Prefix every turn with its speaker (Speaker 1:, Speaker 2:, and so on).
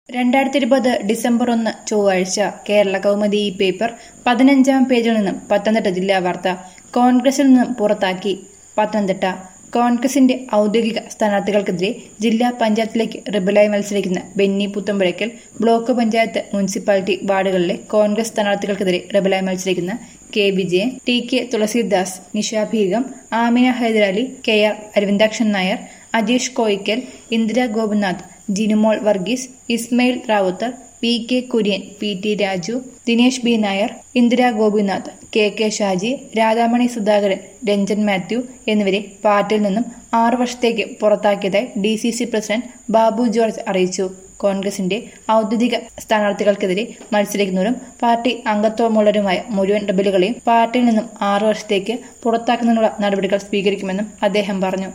Speaker 1: രണ്ടായിരത്തി ഇരുപത് ഡിസംബർ ഒന്ന് ചൊവ്വാഴ്ച കേരള കൗമുദി ഈ പേപ്പർ പതിനഞ്ചാം പേജിൽ നിന്നും പത്തനംതിട്ട ജില്ലാ വാർത്ത കോൺഗ്രസിൽ നിന്നും പുറത്താക്കി പത്തനംതിട്ട കോൺഗ്രസിന്റെ ഔദ്യോഗിക സ്ഥാനാർത്ഥികൾക്കെതിരെ ജില്ലാ പഞ്ചായത്തിലേക്ക് റിബലായി മത്സരിക്കുന്ന ബെന്നി പുത്തമ്പുഴയ്ക്കൽ ബ്ലോക്ക് പഞ്ചായത്ത് മുനിസിപ്പാലിറ്റി വാർഡുകളിലെ കോൺഗ്രസ് സ്ഥാനാർത്ഥികൾക്കെതിരെ റിബലായി മത്സരിക്കുന്ന K Vijayan T K Thulasidas Nisha Begum Amina Hydrali K R Aravindakshan Nair Ajeesh Koyickal Indira Gopinath Jinumol Varghese Ismail Rowther P K Kurian P T Raju Dinesh B Nair Indira Gopinath K K Shaji Radhamani Sudhakaran Ranjan Mathew എന്നിവരെ പാർട്ടിയിൽ നിന്നും ആറു വർഷത്തേക്ക് പുറത്താക്കിയതായി D C C president Babu George അറിയിച്ചു കോൺഗ്രസിന്റെ ഔദ്യോഗിക സ്ഥാനാർത്ഥികൾക്കെതിരെ മത്സരിക്കുന്നവരും പാർട്ടി അംഗത്വമുള്ളവരുമായ മുഴുവൻ റബലുകളെയും പാർട്ടിയിൽ നിന്നും ആറു വർഷത്തേക്ക് പുറത്താക്കുന്നതിനുള്ള നടപടികൾ സ്വീകരിക്കുമെന്നും അദ്ദേഹം പറഞ്ഞു